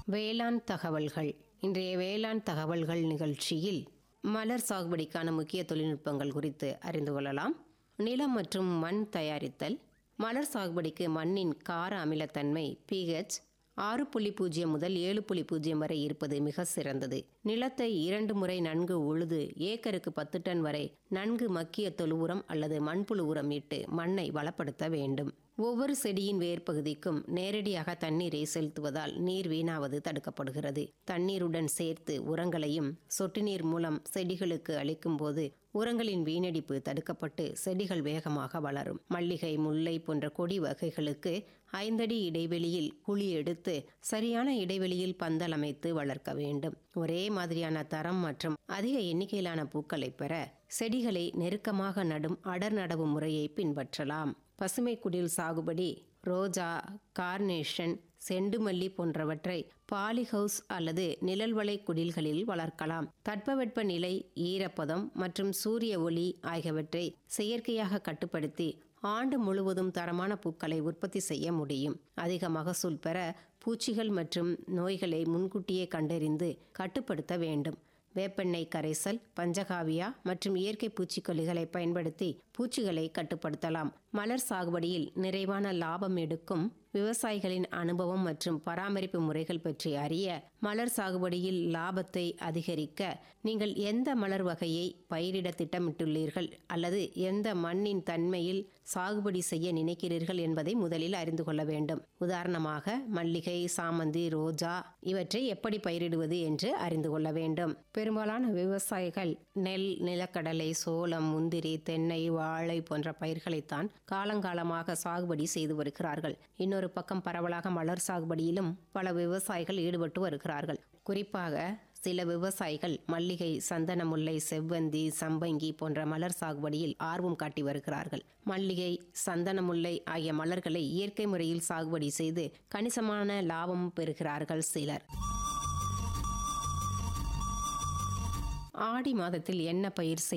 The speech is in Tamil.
வேளாண் தகவல்கள் இன்றைய வேளாண் தகவல்கள் நிகழ்ச்சியில் மலர் சாகுபடிக்கான முக்கிய தொழில்நுட்பங்கள் குறித்து அறிந்து கொள்ளலாம் நிலம் மற்றும் மண் தயாரித்தல் மலர் சாகுபடிக்கு மண்ணின் கார அமிலத்தன்மை பிஹெச் ஆறு புள்ளி பூஜ்ஜியம் முதல் ஏழு புள்ளி பூஜ்ஜியம் வரை இருப்பது மிக சிறந்தது நிலத்தை இரண்டு முறை நன்கு உழுது ஏக்கருக்கு பத்து டன் வரை நன்கு மக்கிய தொழு உரம் அல்லது மண்புழு உரம் இட்டு மண்ணை வளப்படுத்த வேண்டும் ஒவ்வொரு செடியின் வேர்ப்பகுதிக்கும் நேரடியாக தண்ணீரை செலுத்துவதால் நீர் வீணாவது தடுக்கப்படுகிறது தண்ணீருடன் சேர்த்து உரங்களையும் சொட்டு நீர் மூலம் செடிகளுக்கு அளிக்கும் போது உரங்களின் வீணடிப்பு தடுக்கப்பட்டு செடிகள் வேகமாக வளரும் மல்லிகை முல்லை போன்ற கொடி வகைகளுக்கு ஐந்தடி இடைவெளியில் குழி எடுத்து சரியான இடைவெளியில் பந்தல் அமைத்து வளர்க்க வேண்டும் ஒரே மாதிரியான தரம் மற்றும் அதிக எண்ணிக்கையிலான பூக்களை பெற செடிகளை நெருக்கமாக நடும் அடர் நடவு முறையை பின்பற்றலாம் பசுமை குடில் சாகுபடி ரோஜா கார்னேஷன் செண்டுமல்லி போன்றவற்றை பாலிஹவுஸ் அல்லது நிழல்வளை குடில்களில் வளர்க்கலாம் தட்பவெட்ப நிலை ஈரப்பதம் மற்றும் சூரிய ஒளி ஆகியவற்றை செயற்கையாக கட்டுப்படுத்தி ஆண்டு முழுவதும் தரமான பூக்களை உற்பத்தி செய்ய முடியும் அதிக மகசூல் பெற பூச்சிகள் மற்றும் நோய்களை முன்கூட்டியே கண்டறிந்து கட்டுப்படுத்த வேண்டும் வேப்பெண்ணெய் கரைசல் பஞ்சகாவியா மற்றும் இயற்கை பூச்சிக்கொல்லிகளை பயன்படுத்தி பூச்சிகளை கட்டுப்படுத்தலாம் மலர் சாகுபடியில் நிறைவான லாபம் எடுக்கும் விவசாயிகளின் அனுபவம் மற்றும் பராமரிப்பு முறைகள் பற்றி அறிய மலர் சாகுபடியில் லாபத்தை அதிகரிக்க நீங்கள் எந்த மலர் வகையை பயிரிட திட்டமிட்டுள்ளீர்கள் அல்லது எந்த மண்ணின் தன்மையில் சாகுபடி செய்ய நினைக்கிறீர்கள் என்பதை முதலில் அறிந்து கொள்ள வேண்டும் உதாரணமாக மல்லிகை சாமந்தி ரோஜா இவற்றை எப்படி பயிரிடுவது என்று அறிந்து கொள்ள வேண்டும் பெரும்பாலான விவசாயிகள் நெல் நிலக்கடலை சோளம் முந்திரி தென்னை வாழை போன்ற பயிர்களைத்தான் காலங்காலமாக சாகுபடி செய்து வருகிறார்கள் இன்னொரு பக்கம் பரவலாக மலர் சாகுபடியிலும் பல விவசாயிகள் ஈடுபட்டு வருகிறார்கள் குறிப்பாக சில விவசாயிகள் மல்லிகை சந்தன முல்லை செவ்வந்தி சம்பங்கி போன்ற மலர் சாகுபடியில் ஆர்வம் காட்டி வருகிறார்கள் மல்லிகை சந்தன முல்லை ஆகிய மலர்களை இயற்கை முறையில் சாகுபடி செய்து கணிசமான லாபம் பெறுகிறார்கள் சிலர் ஆடி மாதத்தில் என்ன பயிர் செய்ய